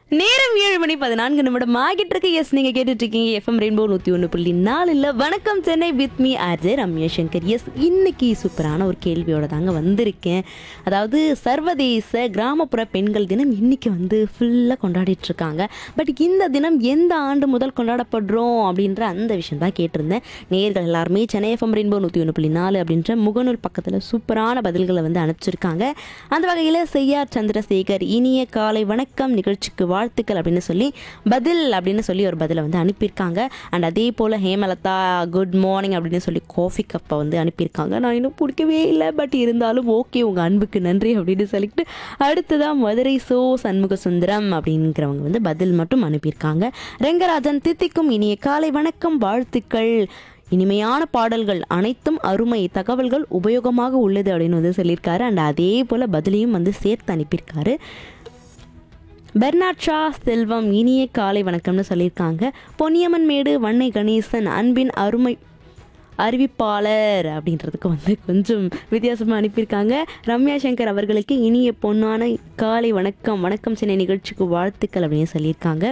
நேரம் ஏழு மணி பதினான்கு நிமிடம் ஆகிட்டு இருக்கு எஸ் நீங்க கேட்டுட்டு இருக்கீங்க எஃப்எம் ரெயின்போ நூத்தி ஒன்று புள்ளி நாலுல வணக்கம் Chennai with me RJ Ramya Shankar yes இன்னைக்கு சூப்பரான ஒரு கேள்வியோட தாங்க வந்திருக்கேன் அதாவது சர்வதேச கிராமப்புற பெண்கள் தினம் இன்னைக்கு வந்து ஃபுல்லாக கொண்டாடிட்டு இருக்காங்க பட் இந்த தினம் எந்த ஆண்டு முதல் கொண்டாடப்படுறோம் அப்படின்ற அந்த விஷயம் தான் கேட்டிருந்தேன் நேர்கள் எல்லாருமே சென்னை எஃப்எம் ரெயின்போ நூற்றி ஒன்று புள்ளி நாலு அப்படின்ற முகநூல் பக்கத்தில் சூப்பரான பதில்களை வந்து அனுப்பிச்சிருக்காங்க அந்த வகையில் செய்யார் சந்திரசேகர் இனிய காலை வணக்கம் நிகழ்ச்சிக்கு வாழ்த்துக்கள் அப்படின்னு சொல்லி பதில் அப்படின்னு சொல்லி ஒரு பதிலை வந்து அனுப்பியிருக்காங்க அண்ட் அதே போல் ஹேமலதா குட் மார்னிங் அப்படின்னு சொல்லி காஃபி கப்பை வந்து அனுப்பியிருக்காங்க நான் இன்னும் பிடிக்கவே இல்லை பட் இருந்தாலும் ஓகே உங்கள் அன்புக்கு நன்றி அப்படின்னு சொல்லிட்டு அடுத்ததாக மதுரை சோ சண்முக சுந்தரம் அப்படிங்கிறவங்க வந்து பதில் மட்டும் அனுப்பியிருக்காங்க ரெங்கராஜன் தித்திக்கும் இனிய காலை வணக்கம் வாழ்த்துக்கள் இனிமையான பாடல்கள் அனைத்தும் அருமை தகவல்கள் உபயோகமாக உள்ளது அப்படின்னு வந்து சொல்லியிருக்காரு அண்ட் அதே போல் பதிலையும் வந்து சேர்த்து அனுப்பியிருக்காரு பெர்னாட் ஷா செல்வம் இனிய காலை வணக்கம்னு சொல்லியிருக்காங்க பொன்னியம்மன் மேடு வன்னை கணேசன் அன்பின் அருமை அறிவிப்பாளர் அப்படின்றதுக்கு வந்து கொஞ்சம் வித்தியாசமாக அனுப்பியிருக்காங்க ரம்யா சங்கர் அவர்களுக்கு இனிய பொன்னான காலை வணக்கம் வணக்கம் சென்னை நிகழ்ச்சிக்கு வாழ்த்துக்கள் அப்படின்னு சொல்லியிருக்காங்க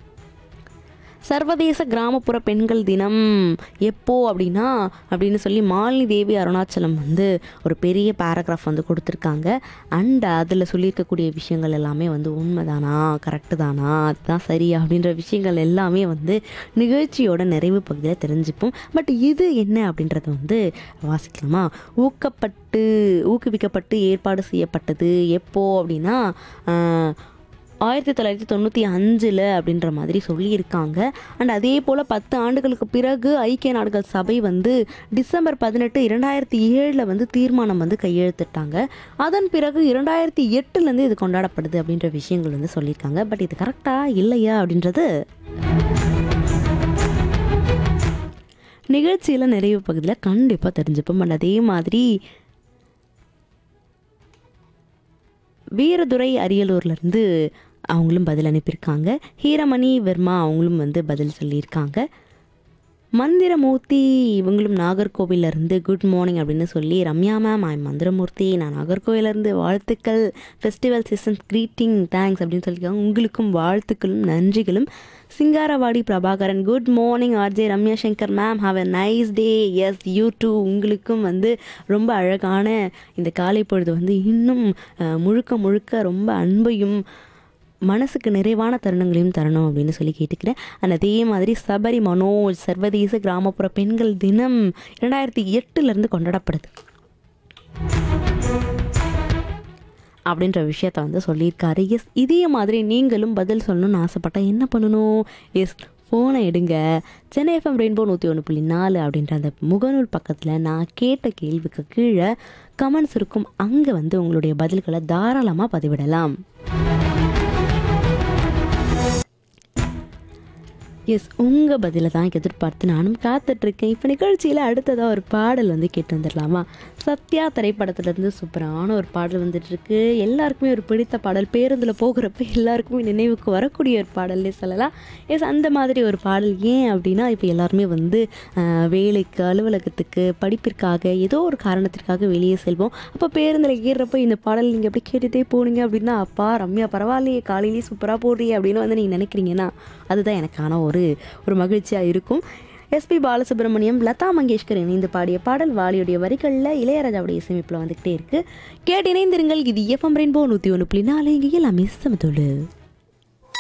சர்வதேச கிராமப்புற பெண்கள் தினம் எப்போ அப்படின்னா அப்படின்னு சொல்லி மாலினி தேவி அருணாச்சலம் வந்து ஒரு பெரிய பேராகிராஃப் வந்து கொடுத்துருக்காங்க அண்ட் அதில் சொல்லியிருக்கக்கூடிய விஷயங்கள் எல்லாமே வந்து உண்மைதானா கரெக்டு தானா அதுதான் சரி அப்படின்ற விஷயங்கள் எல்லாமே வந்து நிகழ்ச்சியோட நிறைவு பகுதியில் தெரிஞ்சுப்போம் பட் இது என்ன அப்படின்றத வந்து வாசிக்கலாமா ஊக்கப்பட்டு ஊக்குவிக்கப்பட்டு ஏற்பாடு செய்யப்பட்டது எப்போ அப்படின்னா ஆஹ், ஆயிரத்தி தொள்ளாயிரத்தி தொண்ணூற்றி அஞ்சில் அப்படின்ற மாதிரி சொல்லியிருக்காங்க அண்ட் அதே போல் பத்து ஆண்டுகளுக்கு பிறகு ஐக்கிய நாடுகள் சபை வந்து டிசம்பர் பதினெட்டு இரண்டாயிரத்தி ஏழில் வந்து தீர்மானம் வந்து கையெழுத்திட்டாங்க அதன் பிறகு இரண்டாயிரத்தி எட்டுலேருந்து இது கொண்டாடப்படுது அப்படின்ற விஷயங்கள் வந்து சொல்லியிருக்காங்க பட் இது கரெக்டாக இல்லையா அப்படின்றது நிகழ்ச்சியில் நிறைவு பகுதியில் கண்டிப்பாக தெரிஞ்சுப்போம் அண்ட் அதே மாதிரி வீரதுரை அரியலூர்லேருந்து அவங்களும் பதில் அனுப்பியிருக்காங்க ஹீரமணி வர்மா அவங்களும் வந்து பதில் சொல்லியிருக்காங்க மந்திரமூர்த்தி இவங்களும் நாகர்கோவில்ல இருந்து குட் மார்னிங் அப்படின்னு சொல்லி ரம்யா மேம் ஐ மந்திரமூர்த்தி நான் நாகர்கோவிலேருந்து வாழ்த்துக்கள் ஃபெஸ்டிவல் சீசன் க்ரீட்டிங் தேங்க்ஸ் அப்படின்னு சொல்லியிருக்காங்க உங்களுக்கும் வாழ்த்துக்களும் நன்றிகளும் Singaravadi Prabhakaran good morning RJ Ramya Shankar ma'am have a nice day yes you too உங்களுக்கும் வந்து ரொம்ப அழகான இந்த காலை பொழுது வந்து இன்னும் அஹ், முழுக்க முழுக்க ரொம்ப அன்பையும் மனசுக்கு நிறைவான தருணங்களையும் தரணும் அப்படின்னு சொல்லி கேட்டுக்கிறேன் அண்ட் அதே மாதிரி சபரி மனோஜ் சர்வதேச கிராமப்புற பெண்கள் தினம் இரண்டாயிரத்தி எட்டுலேருந்து கொண்டாடப்படுது அப்படின்ற விஷயத்த வந்து சொல்லியிருக்காரு எஸ் இதே மாதிரி நீங்களும் பதில் சொல்லணும்னு ஆசைப்பட்டா என்ன பண்ணணும் எஸ் ஃபோனை எடுங்க சென்னை எஃப்எம் ரெயின்போ நூற்றி ஒன்று புள்ளி நாலு அப்படின்ற அந்த முகநூல் பக்கத்தில் நான் கேட்ட கேள்விக்கு கீழே கமெண்ட்ஸ் இருக்கும் அங்கே வந்து உங்களுடைய பதில்களை தாராளமாக பதிவிடலாம் எஸ் உங்கள் பதிலை தான் எதிர்பார்த்து நானும் காத்துட்ருக்கேன் இப்போ நிகழ்ச்சியில் அடுத்ததாக ஒரு பாடல் வந்து கேட்டு வந்துடலாமா சத்யா திரைப்படத்துலேருந்து சூப்பரான ஒரு பாடல் வந்துட்டுருக்கு எல்லாருக்குமே ஒரு பிடித்த பாடல் பேருந்தில் போகிறப்ப எல்லாருக்குமே நினைவுக்கு வரக்கூடிய ஒரு பாடல்னே சொல்லலாம் எஸ் அந்த மாதிரி ஒரு பாடல் ஏன் அப்படின்னா இப்போ எல்லாருமே வந்து ஆஹ், வேலைக்கு அலுவலகத்துக்கு படிப்பிற்காக ஏதோ ஒரு காரணத்திற்காக வெளியே செல்வோம் அப்போ பேருந்தில் ஏறுறப்போ இந்த பாடல் நீங்கள் எப்படி கேட்டுகிட்டே போனீங்க அப்படின்னா அப்பா ரம்யா பரவாயில்லையே காலையிலேயே சூப்பராக போடுறியே அப்படின்னு வந்து நீங்கள் நினைக்கிறீங்கன்னா அதுதான் எனக்கான ஒரு ஒரு மகிழ்ச்சியாக இருக்கும் எஸ்பி பாலசுப்ரமணியம் லதா மங்கேஷ்கர் இணைந்து பாடிய பாடல் வாலியுடைய வரிகளில் இளையராஜாவுடைய இசையமைப்பில் வந்துக்கிட்டே இருக்குது கேட்டு இணைந்திருங்கள் இது எஃப்எம் ரெயின்போ நூற்றி ஒன்று புள்ளி நாலு இங்கே எல்லாமே சமத்தோடு